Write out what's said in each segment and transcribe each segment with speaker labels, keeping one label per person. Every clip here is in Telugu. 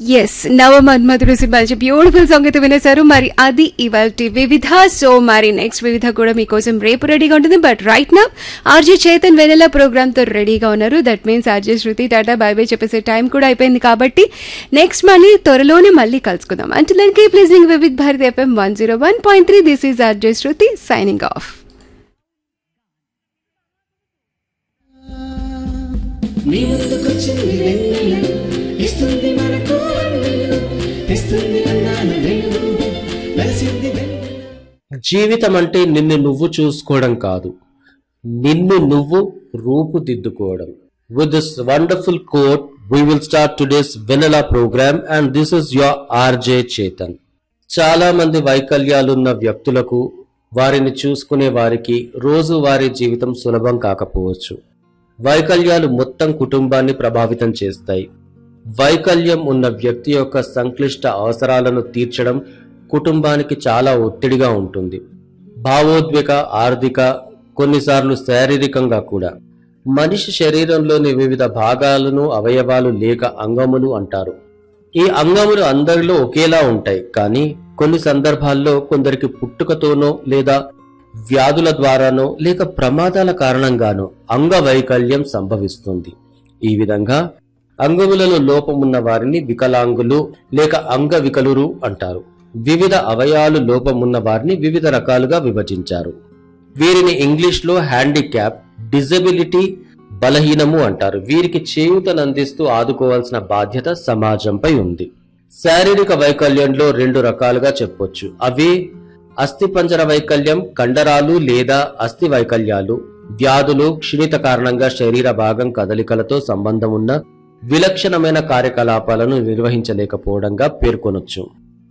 Speaker 1: ఎస్ నవ మన్మధుడు సినిమా నుంచి బ్యూటిఫుల్ సాంగ్ అయితే వినేశారు మరి అది ఇవాళ వివిధ సో మరి నెక్స్ట్ వివిధ కూడా మీకోసం రేపు రెడీగా ఉంటుంది బట్ రైట్ నా ఆర్జే చేతన్ వెనెలా ప్రోగ్రామ్ తో రెడీగా ఉన్నారు that means RJ Shruthi tata bye bye చెప్పేసే టైం కూడా అయిపోయింది కాబట్టి నెక్స్ట్ మళ్ళీ త్వరలోనే మళ్ళీ కలుసుకుందాం అంటే then keep listening Vividh Bharati FM one zero one point three this is RJ Shruthi signing off
Speaker 2: మీ ముందుకొచ్చింది వెన్నెల ఇస్తుంది మనకు వెన్నెల తెస్తుంది అన్నాల వెలుగు వెలసింది వెన్నెల
Speaker 3: జీవితం అంటే నిన్ను నువ్వు చూసుకోవడం కాదు నిన్ను నువ్వు రూపుదిద్దుకోవడం with this wonderful quote we will start today's Vennela program and this is your RJ Chetan చాలా మంది వైకల్యాలున్న వ్యక్తులకు వారిని చూసుకునే వారికి రోజువారీ జీవితం సులభం కాకపోవచ్చు వైకల్యాలు మొత్తం కుటుంబాన్ని ప్రభావితం చేస్తాయి వైకల్యం ఉన్న వ్యక్తి యొక్క సంక్లిష్ట అవసరాలను తీర్చడం కుటుంబానికి చాలా ఒత్తిడిగా ఉంటుంది భావోద్వేగ ఆర్థిక కొన్నిసార్లు శారీరకంగా కూడా మనిషి శరీరంలోని వివిధ భాగాలను అవయవాలు లేక అంగములు అంటారు ఈ అంగములు అందరిలో ఒకేలా ఉంటాయి కానీ కొన్ని సందర్భాల్లో కొందరికి పుట్టుకతోనో లేదా వ్యాధుల ద్వారానో లేక ప్రమాదాల కారణంగానో అంగవైకల్యం సంభవిస్తుంది ఈ విధంగా అంగములలో లోపమున్న వారిని వికలాంగులు లేక అంగవికలురు అంటారు వివిధ అవయాలు లోపమున్న వారిని వివిధ రకాలుగా విభజించారు వీరిని ఇంగ్లీష్ లో హ్యాండిక్యాప్ డిజబిలిటీ బలహీనము అంటారు వీరికి చేయూతనందిస్తూ ఆదుకోవాల్సిన బాధ్యత సమాజంపై ఉంది శారీరక వైకల్యంలో రెండు రకాలుగా చెప్పొచ్చు అవి అస్థిపంజర వైకల్యం కండరాలు లేదా అస్థి వైకల్యాలు వ్యాధులు క్షీణిత కారణంగా శరీర భాగం కదలికలతో సంబంధం ఉన్న విలక్షణమైన కార్యకలాపాలను నిర్వహించలేకపోవడంగా పేర్కొనొచ్చు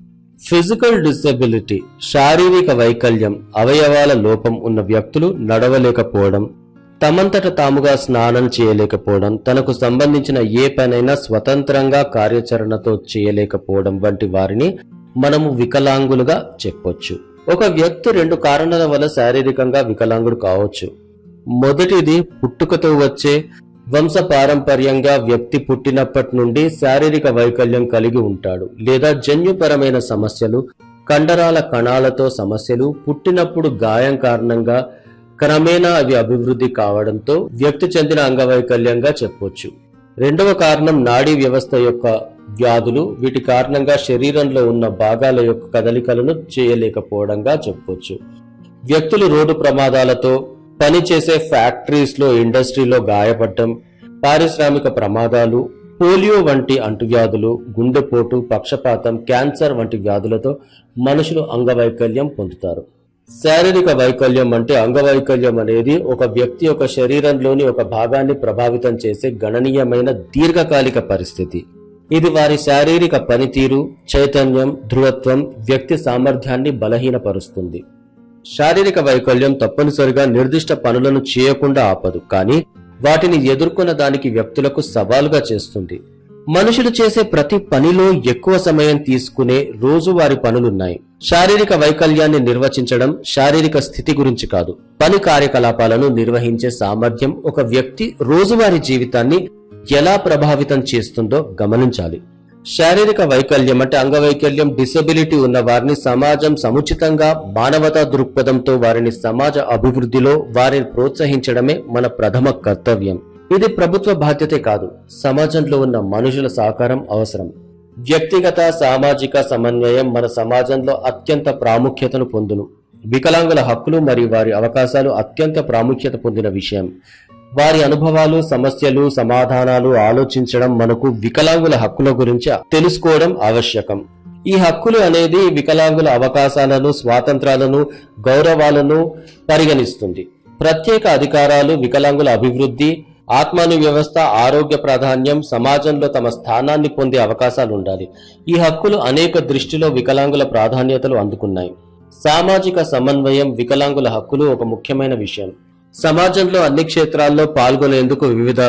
Speaker 3: ఫిజికల్ డిసెబిలిటీ శారీరక వైకల్యం అవయవాల లోపం ఉన్న వ్యక్తులు నడవలేకపోవడం తమంతట తాముగా స్నానం చేయలేకపోవడం తనకు సంబంధించిన ఏ పనైనా స్వతంత్రంగా కార్యాచరణతో చేయలేకపోవడం వంటి వారిని మనము వికలాంగులుగా చెప్పొచ్చు ఒక వ్యక్తి రెండు కారణాల వల్ల శారీరకంగా వికలాంగుడు కావచ్చు మొదటిది పుట్టుకతో వచ్చే వంశ పారంపర్యంగా వ్యక్తి పుట్టినప్పటి నుండి శారీరక వైకల్యం కలిగి ఉంటాడు లేదా జన్యుపరమైన సమస్యలు కండరాల కణాలతో సమస్యలు పుట్టినప్పుడు గాయం కారణంగా క్రమేణా అవి అభివృద్ధి కావడంతో వ్యక్తి చెందిన అంగవైకల్యంగా చెప్పొచ్చు రెండవ కారణం నాడీ వ్యవస్థ యొక్క వ్యాధులు వీటి కారణంగా శరీరంలో ఉన్న భాగాల యొక్క కదలికలను చేయలేకపోవడంగా చెప్పొచ్చు వ్యక్తులు రోడ్డు ప్రమాదాలతో పనిచేసే ఫ్యాక్టరీస్ లో ఇండస్ట్రీలో గాయపడటం పారిశ్రామిక ప్రమాదాలు పోలియో వంటి అంటువ్యాధులు గుండెపోటు పక్షపాతం క్యాన్సర్ వంటి వ్యాధులతో మనుషులు అంగవైకల్యం పొందుతారు శారీరక వైకల్యం అంటే అంగవైకల్యం అనేది ఒక వ్యక్తి యొక్క శరీరంలోని ఒక భాగాన్ని ప్రభావితం చేసే గణనీయమైన దీర్ఘకాలిక పరిస్థితి ఇది వారి శారీరక పనితీరు చైతన్యం ధృవత్వం వ్యక్తి సామర్థ్యాన్ని బలహీనపరుస్తుంది శారీరక వైకల్యం తప్పనిసరిగా నిర్దిష్ట పనులను చేయకుండా ఆపదు కానీ వాటిని ఎదుర్కొన్న దానికి వ్యక్తులకు సవాలుగా చేస్తుంది మనుషులు చేసే ప్రతి పనిలో ఎక్కువ సమయం తీసుకునే రోజువారి పనులున్నాయి శారీరక వైకల్యాన్ని నిర్వచించడం శారీరక స్థితి గురించి కాదు పని కార్యకలాపాలను నిర్వహించే సామర్థ్యం ఒక వ్యక్తి రోజువారీ జీవితాన్ని ఎలా ప్రభావితం చేస్తుందో గమనించాలి శారీరక వైకల్యం అంటే అంగవైకల్యం డిసెబిలిటీ ఉన్న వారిని సమాజం సముచితంగా మానవతా దృక్పథంతో వారిని సమాజ అభివృద్ధిలో వారిని ప్రోత్సహించడమే మన ప్రథమ కర్తవ్యం ఇది ప్రభుత్వ బాధ్యతే కాదు సమాజంలో ఉన్న మనుషుల సహకారం అవసరం వ్యక్తిగత సామాజిక సమన్వయం మన సమాజంలో అత్యంత ప్రాముఖ్యతను పొందును వికలాంగుల హక్కులు మరియు వారి అవకాశాలు అత్యంత ప్రాముఖ్యత పొందిన విషయం వారి అనుభవాలు సమస్యలు సమాధానాలు ఆలోచించడం మనకు వికలాంగుల హక్కుల గురించి తెలుసుకోవడం ఆవశ్యకం ఈ హక్కులు అనేది వికలాంగుల అవకాశాలను స్వాతంత్రాలను గౌరవాలను పరిగణిస్తుంది ప్రత్యేక అధికారాలు వికలాంగుల అభివృద్ధి ఆత్మాను వ్యవస్థ ఆరోగ్య ప్రాధాన్యం సమాజంలో తమ స్థానాన్ని పొందే అవకాశాలు ఉండాలి ఈ హక్కులు అనేక దృష్టిలో వికలాంగుల ప్రాధాన్యతలు అందుకున్నాయి సామాజిక సమన్వయం వికలాంగుల హక్కులు ఒక ముఖ్యమైన విషయం సమాజంలో అన్ని క్షేత్రాల్లో పాల్గొనేందుకు వివిధ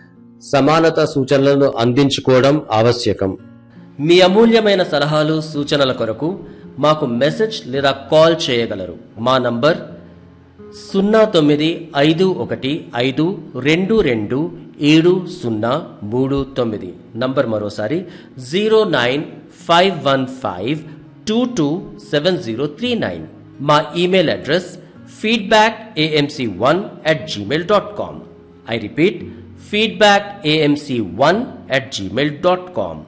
Speaker 3: సమానత సూచనలను అందించుకోవడం ఆవశ్యకం మీ అమూల్యమైన సలహాలు సూచనల కొరకు మాకు మెసేజ్ లేదా కాల్ చేయగలరు మా నంబర్ సున్నా తొమ్మిది ఐదు ఒకటి ఐదు రెండు రెండు ఏడు సున్నా మూడు తొమ్మిది నంబర్ మరోసారి zero nine five one five two two seven zero three nine మా email address feedback AMC one at Gmail dot com I repeat feedback AMC one at Gmail dot com